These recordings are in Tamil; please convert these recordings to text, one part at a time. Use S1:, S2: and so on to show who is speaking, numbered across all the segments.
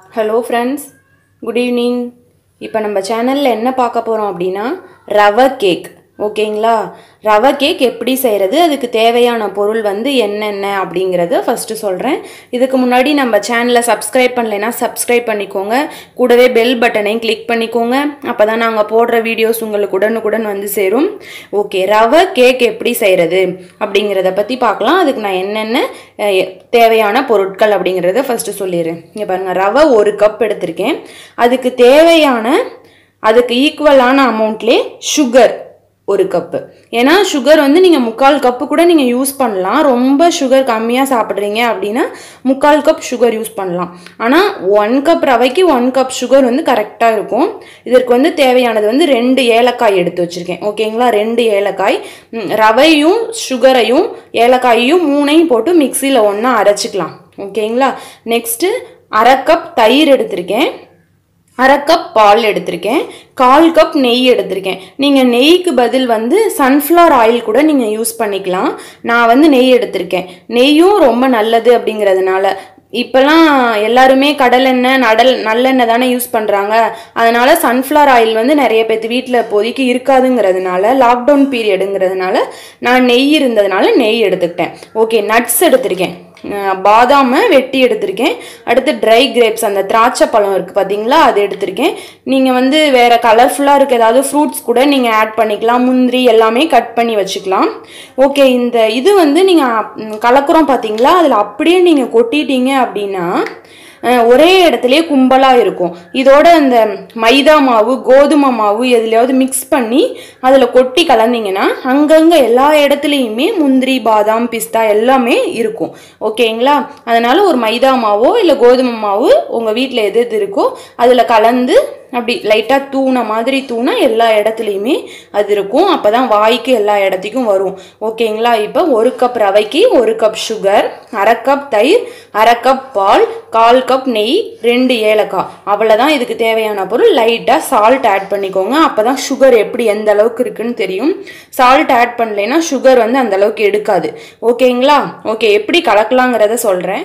S1: ஹலோ ஃப்ரெண்ட்ஸ் குட் ஈவினிங் இப்போ நம்ம சேனலில் என்ன பார்க்க போகிறோம் அப்படின்னா ரவை கேக் ஓகேங்களா ரவை கேக் எப்படி செய்கிறது அதுக்கு தேவையான பொருள் வந்து என்னென்ன அப்படிங்கிறத ஃபஸ்ட்டு சொல்கிறேன் இதுக்கு முன்னாடி நம்ம சேனலை சப்ஸ்கிரைப் பண்ணலைன்னா சப்ஸ்கிரைப் பண்ணிக்கோங்க கூடவே பெல் பட்டனையும் கிளிக் பண்ணிக்கோங்க அப்போ தான் நாங்கள் போடுற வீடியோஸ் உங்களுக்கு உடனுக்குடன் வந்து சேரும் ஓகே ரவை கேக் எப்படி செய்கிறது அப்படிங்கிறத பற்றி பார்க்கலாம் அதுக்கு நான் என்னென்ன அஹ், தேவையான பொருட்கள் அப்படிங்கிறத ஃபஸ்ட்டு சொல்லிடுறேன் இங்கே பாருங்கள் ரவை ஒரு கப் எடுத்திருக்கேன் அதுக்கு தேவையான அதுக்கு ஈக்குவலான அமௌண்ட்லேயே சுகர் ஒரு கப்பு ஏன்னா சுகர் வந்து நீங்கள் முக்கால் கப்பு கூட நீங்கள் யூஸ் பண்ணலாம் ரொம்ப சுகர் கம்மியாக சாப்பிட்றீங்க அப்படின்னா முக்கால் கப் சுகர் யூஸ் பண்ணலாம் ஆனால் ஒன் கப் ரவைக்கு ஒன் கப் சுகர் வந்து கரெக்டாக இருக்கும் இதற்கு வந்து தேவையானது வந்து ரெண்டு ஏலக்காய் எடுத்து வச்சுருக்கேன் ஓகேங்களா ரெண்டு ஏலக்காய் ம், ரவையும் சுகரையும் ஏலக்காயையும் மூணையும் போட்டு மிக்சியில் ஒன்றா அரைச்சிக்கலாம் ஓகேங்களா நெக்ஸ்ட்டு அரை கப் தயிர் எடுத்திருக்கேன் அரை கப் பால் எடுத்திருக்கேன் கால் கப் நெய் எடுத்திருக்கேன் நீங்கள் நெய்க்கு பதில் வந்து சன்ஃப்ளவர் ஆயில் கூட நீங்கள் யூஸ் பண்ணிக்கலாம் நான் வந்து நெய் எடுத்திருக்கேன் நெய்யும் ரொம்ப நல்லது அப்படிங்கிறதுனால இப்போல்லாம் எல்லாருமே கடலெண்ணெய் நடல் நல்லெண்ணெய் தானே யூஸ் பண்ணுறாங்க அதனால சன்ஃப்ளவர் ஆயில் வந்து நிறைய பேர்த்து வீட்டில் இப்போதைக்கு இருக்காதுங்கிறதுனால லாக்டவுன் பீரியடுங்கிறதுனால நான் நெய் இருந்ததுனால நெய் எடுத்துக்கிட்டேன் ஓகே நட்ஸ் எடுத்திருக்கேன் அஹ் பாதாமை வெட்டி எடுத்திருக்கேன் அடுத்து ட்ரை கிரேப்ஸ் அந்த திராட்சை பழம் இருக்குது பார்த்தீங்களா அது எடுத்திருக்கேன் நீங்கள் வந்து வேறு கலர்ஃபுல்லாக இருக்க ஏதாவது ஃப்ரூட்ஸ் கூட நீங்கள் ஆட் பண்ணிக்கலாம் முந்திரி எல்லாமே கட் பண்ணி வச்சுக்கலாம் ஓகே இந்த இது வந்து நீங்கள் கலக்குறோம் பார்த்தீங்களா அதில் அப்படியே நீங்கள் கொட்டிட்டீங்க அப்படின்னா அஹ் ஒரே இடத்துலயே கும்பலாக இருக்கும் இதோட அந்த மைதா மாவு கோதுமை மாவு எதுலையாவது மிக்ஸ் பண்ணி அதில் கொட்டி கலந்தீங்கன்னா அங்கங்கே எல்லா இடத்துலையுமே முந்திரி பாதாம் பிஸ்தா எல்லாமே இருக்கும் ஓகேங்களா அதனால ஒரு மைதா மாவோ இல்லை கோதுமை மாவு உங்கள் வீட்டில் எது எது இருக்கோ அதில் கலந்து அப்படி லைட்டாக தூண மாதிரி தூண எல்லா இடத்துலையுமே அது இருக்கும் அப்போ தான் வாய்க்கு எல்லா இடத்துக்கும் வரும் ஓகேங்களா இப்போ ஒரு கப் ரவைக்கு ஒரு கப் சுகர் அரை கப் தயிர் அரை கப் பால் கால் கப் நெய் ரெண்டு ஏலக்காய் அவ்வளோதான் இதுக்கு தேவையான பொருள் லைட்டாக சால்ட் ஆட் பண்ணிக்கோங்க அப்போ தான் சுகர் எப்படி எந்த அளவுக்கு இருக்குன்னு தெரியும் சால்ட் ஆட் பண்ணலைன்னா சுகர் வந்து அந்த அளவுக்கு எடுக்காது ஓகேங்களா ஓகே எப்படி கலக்கலாங்கிறத சொல்கிறேன்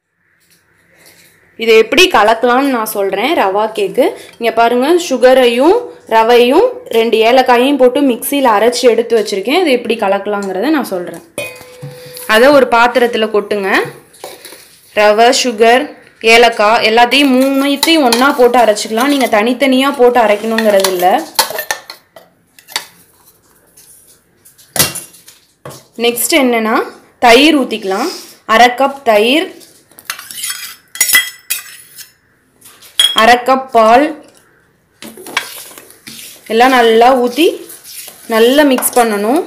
S1: இதை எப்படி கலக்கலாம்னு நான் சொல்கிறேன் ரவா கேக்கு இங்கே பாருங்கள் சுகரையும் ரவையும் ரெண்டு ஏலக்காயையும் போட்டு மிக்சியில் அரைச்சி எடுத்து வச்சுருக்கேன் இது எப்படி கலக்கலாங்கிறத நான் சொல்கிறேன் அதை ஒரு பாத்திரத்தில் கொட்டுங்க ரவை சுகர் ஏலக்காய் எல்லாத்தையும் மூணுத்தையும் ஒன்றா போட்டு அரைச்சிக்கலாம் நீங்கள் தனித்தனியாக போட்டு அரைக்கணுங்கிறது இல்லை நெக்ஸ்ட் என்னென்னா தயிர் ஊற்றிக்கலாம் அரை கப் தயிர் அரை கப் பால் எல்லாம் நல்லா ஊற்றி நல்லா மிக்ஸ் பண்ணணும்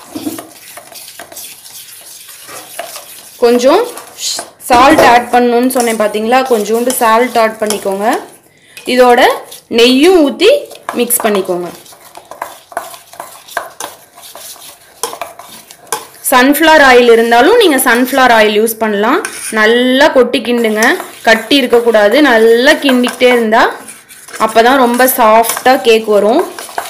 S1: கொஞ்சம் சால்ட் ஆட் பண்ணணும்னு சொன்னேன் பார்த்தீங்களா கொஞ்சோண்டு சால்ட் ஆட் பண்ணிக்கோங்க இதோட நெய்யும் ஊற்றி மிக்ஸ் பண்ணிக்கோங்க சன்ஃப்ளவர் ஆயில் இருந்தாலும் நீங்கள் சன்ஃப்ளவர் ஆயில் யூஸ் பண்ணலாம் நல்லா கொட்டி கிண்டுங்க கட்டி இருக்கக்கூடாது நல்லா கிண்டிக்கிட்டே இருந்தால் அப்போ தான் ரொம்ப சாஃப்டாக கேக் வரும்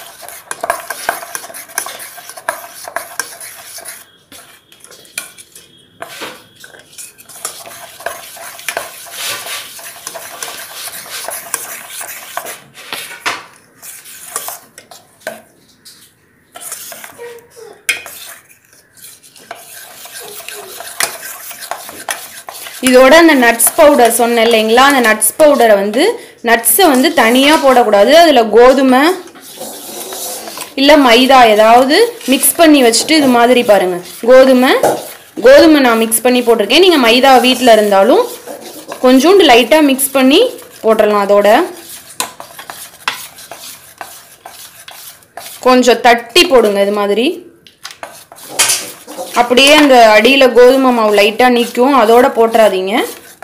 S1: இதோட அந்த நட்ஸ் பவுடர் சொன்னேன் இல்லைங்களா அந்த நட்ஸ் பவுடரை வந்து நட்ஸை வந்து தனியாக போடக்கூடாது அதில் கோதுமை இல்லை மைதா ஏதாவது மிக்ஸ் பண்ணி வச்சுட்டு இது மாதிரி பாருங்கள் கோதுமை கோதுமை நான் மிக்ஸ் பண்ணி போட்டிருக்கேன் நீங்கள் மைதா வீட்டில் இருந்தாலும் கொஞ்சோண்டு லைட்டாக மிக்ஸ் பண்ணி போட்டுடலாம் அதோட கொஞ்சம் தட்டி போடுங்க இது மாதிரி அப்படியே அந்த அடியில் கோதுமை மாவு லைட்டாக நிற்கும் அதோட போட்டுறாதீங்க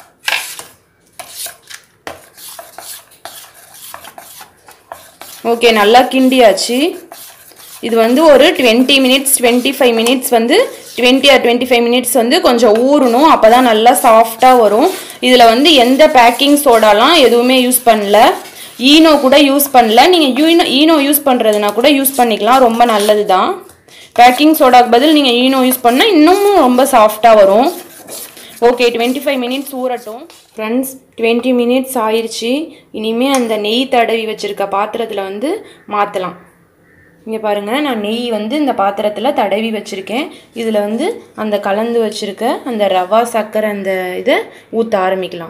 S1: ஓகே நல்லா கிண்டியாச்சு இது வந்து ஒரு twenty minutes twenty five minutes வந்து twenty or twenty five minutes வந்து கொஞ்சம் ஊறணும் அப்போ தான் நல்லா சாஃப்டாக வரும் இதில் வந்து எந்த பேக்கிங் சோடாலாம் எதுவுமே யூஸ் பண்ணல ஈனோ கூட யூஸ் பண்ணல நீங்கள் யூனோ ஈனோ யூஸ் பண்ணுறதுனா கூட யூஸ் பண்ணிக்கலாம் ரொம்ப நல்லது தான் பேக்கிங் சோடாக்கு பதில் நீங்கள் ஈனோ யூஸ் பண்ணால் இன்னமும் ரொம்ப சாஃப்டாக வரும் ஓகே டுவெண்ட்டி ஃபைவ் மினிட்ஸ் ஊறட்டும் ஃப்ரெண்ட்ஸ் டுவெண்ட்டி மினிட்ஸ் ஆயிடுச்சு இனிமேல் அந்த நெய் தடவி வச்சுருக்க பாத்திரத்தில் வந்து மாற்றலாம் இங்கே பாருங்கள் நான் நெய் வந்து இந்த பாத்திரத்தில் தடவி வச்சுருக்கேன் இதில் வந்து அந்த கலந்து வச்சுருக்க அந்த ரவா சர்க்கரை அந்த இதை ஊற்ற ஆரம்பிக்கலாம்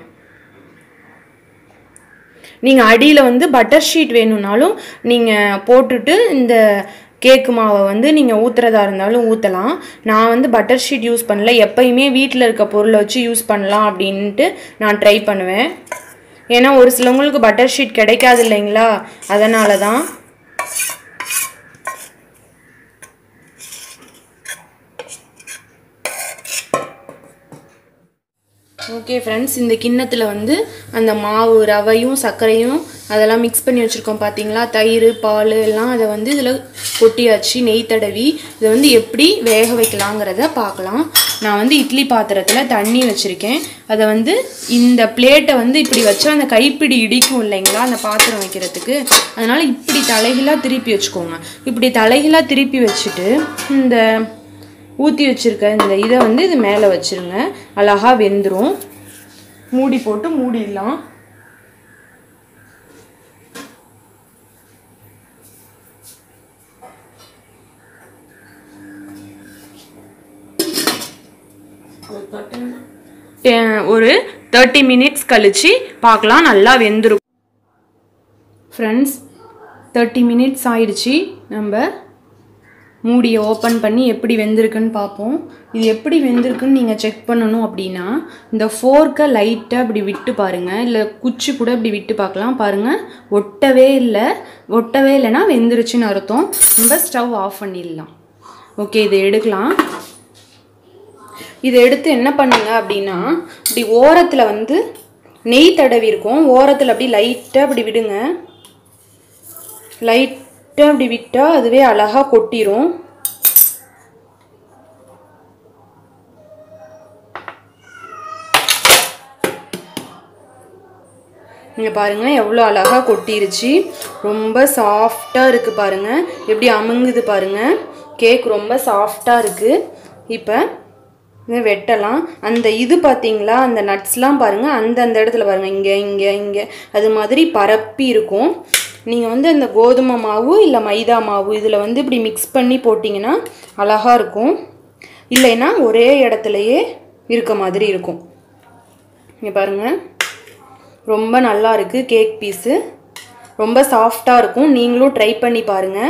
S1: நீங்கள் அடியில் வந்து பட்டர் ஷீட் வேணும்னாலும் நீங்கள் போட்டுட்டு இந்த கேக்கு மாவை வந்து நீங்கள் ஊற்றுறதா இருந்தாலும் ஊற்றலாம் நான் வந்து பட்டர் ஷீட் யூஸ் பண்ணல எப்பயுமே வீட்டில் இருக்க பொருளை வச்சு யூஸ் பண்ணலாம் அப்படின்ட்டு நான் ட்ரை பண்ணுவேன் ஏன்னா ஒரு சிலவங்களுக்கு பட்டர் ஷீட் கிடைக்காது இல்லைங்களா அதனால தான் ஓகே ஃப்ரெண்ட்ஸ் இந்த கிண்ணத்தில் வந்து அந்த மாவு ரவையும் சர்க்கரையும் அதெல்லாம் மிக்ஸ் பண்ணி வச்சுருக்கோம் பார்த்தீங்களா தயிர் பால் எல்லாம் அதை வந்து இதில் கொட்டியாச்சு நெய் தடவி இதை வந்து எப்படி வேக வைக்கலாங்கிறத பார்க்கலாம் நான் வந்து இட்லி பாத்திரத்தில் தண்ணி வச்சுருக்கேன் அதை வந்து இந்த பிளேட்டை வந்து இப்படி வச்சா அந்த கைப்பிடி இடிக்கும் இல்லைங்களா அந்த பாத்திரம் வைக்கிறதுக்கு அதனால் இப்படி தலைகீழாக திருப்பி வச்சுக்கோங்க இப்படி தலைகீழாக திருப்பி வச்சுட்டு இந்த ஊற்றி வச்சுருக்க இந்த இதை வந்து இது மேலே வச்சுருங்க அழகாக வெந்துடும் மூடி போட்டு மூடிடலாம் ஒரு தேர்ட்டி மினிட்ஸ் கழிச்சு பார்க்கலாம் நல்லா வெந்துடும் ஃப்ரெண்ட்ஸ் தேர்ட்டி மினிட்ஸ் ஆயிடுச்சு நம்ம மூடியை ஓப்பன் பண்ணி எப்படி வெந்திருக்குன்னு பார்ப்போம் இது எப்படி வெந்திருக்குன்னு நீங்கள் செக் பண்ணணும் அப்படின்னா இந்த ஃபோர்க்கை லைட்டாக இப்படி விட்டு பாருங்கள் இல்லை குச்சி கூட இப்படி விட்டு பார்க்கலாம் பாருங்கள் ஒட்டவே இல்லை ஒட்டவே இல்லைன்னா வெந்துருச்சுன்னு அர்த்தம் நம்ம ஸ்டவ் ஆஃப் பண்ணிடலாம் ஓகே இதை எடுக்கலாம் இதை எடுத்து என்ன பண்ணுங்க அப்படின்னா இப்படி ஓரத்தில் வந்து நெய் தடவி இருக்கும் ஓரத்தில் அப்படி லைட்டாக அப்படி விடுங்க லைட்டாக அப்படி விட்டால் அதுவே அழகாக கொட்டிரும் இங்கே பாருங்கள் எவ்வளோ அழகாக கொட்டிருச்சு ரொம்ப சாஃப்டாக இருக்குது பாருங்கள் எப்படி அமுங்குது பாருங்கள் கேக் ரொம்ப சாஃப்டாக இருக்குது இப்போ இதை வெட்டலாம் அந்த இது பார்த்தீங்களா அந்த நட்ஸ்லாம் பாருங்கள் அந்த அந்த இடத்துல பாருங்கள் இங்கே இங்கே இங்கே அது மாதிரி பரப்பி இருக்கும் நீங்கள் வந்து அந்த கோதுமை மாவு இல்லை மைதா மாவு இதில் வந்து இப்படி மிக்ஸ் பண்ணி போட்டிங்கன்னா அழகாக இருக்கும் இல்லைன்னா ஒரே இடத்துலையே இருக்க மாதிரி இருக்கும் இங்கே பாருங்கள் ரொம்ப நல்லா இருக்குது கேக் பீஸு ரொம்ப சாஃப்டாக இருக்கும் நீங்களும் ட்ரை பண்ணி பாருங்கள்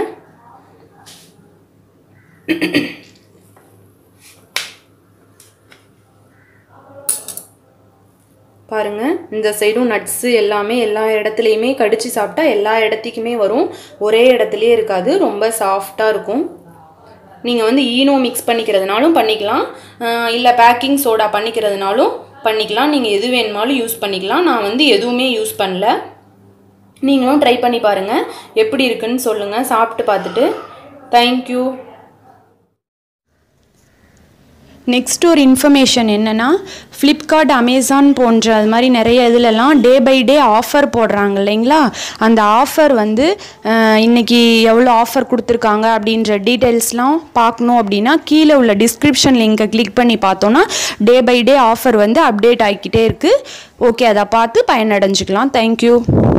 S1: பாருங்க இந்த சைடும் நட்ஸு எல்லாமே எல்லா இடத்துலையுமே கடிச்சு சாப்பிட்டா எல்லா இடத்துக்குமே வரும் ஒரே இடத்துலையே இருக்காது ரொம்ப சாஃப்டாக இருக்கும் நீங்கள் வந்து ஈனோ மிக்ஸ் பண்ணிக்கிறதுனாலும் பண்ணிக்கலாம் இல்லை பேக்கிங் சோடா பண்ணிக்கிறதுனாலும் பண்ணிக்கலாம் நீங்கள் எது வேணுமாலும் யூஸ் பண்ணிக்கலாம் நான் வந்து எதுவுமே யூஸ் பண்ணல நீங்களும் ட்ரை பண்ணி பாருங்கள் எப்படி இருக்குன்னு சொல்லுங்கள் சாப்பிட்டு பார்த்துட்டு தேங்க்யூ நெக்ஸ்ட் ஒரு இன்ஃபர்மேஷன் என்னென்னா ஃப்ளிப்கார்ட் அமேசான் போன்ற அது மாதிரி நிறைய இதுலலாம் டே பை டே ஆஃபர் போடுறாங்க இல்லைங்களா அந்த ஆஃபர் வந்து அஹ், இன்னைக்கு எவ்வளோ ஆஃபர் கொடுத்துருக்காங்க அப்படின்ற டீட்டெயில்ஸ்லாம் பார்க்கணும் அப்படின்னா கீழே உள்ள டிஸ்கிரிப்ஷன் லிங்கை கிளிக் பண்ணி பார்த்தோன்னா டே பை டே ஆஃபர் வந்து அப்டேட் ஆகிக்கிட்டே இருக்குது ஓகே அதை பார்த்து பயனடைஞ்சுக்கலாம் தேங்க்யூ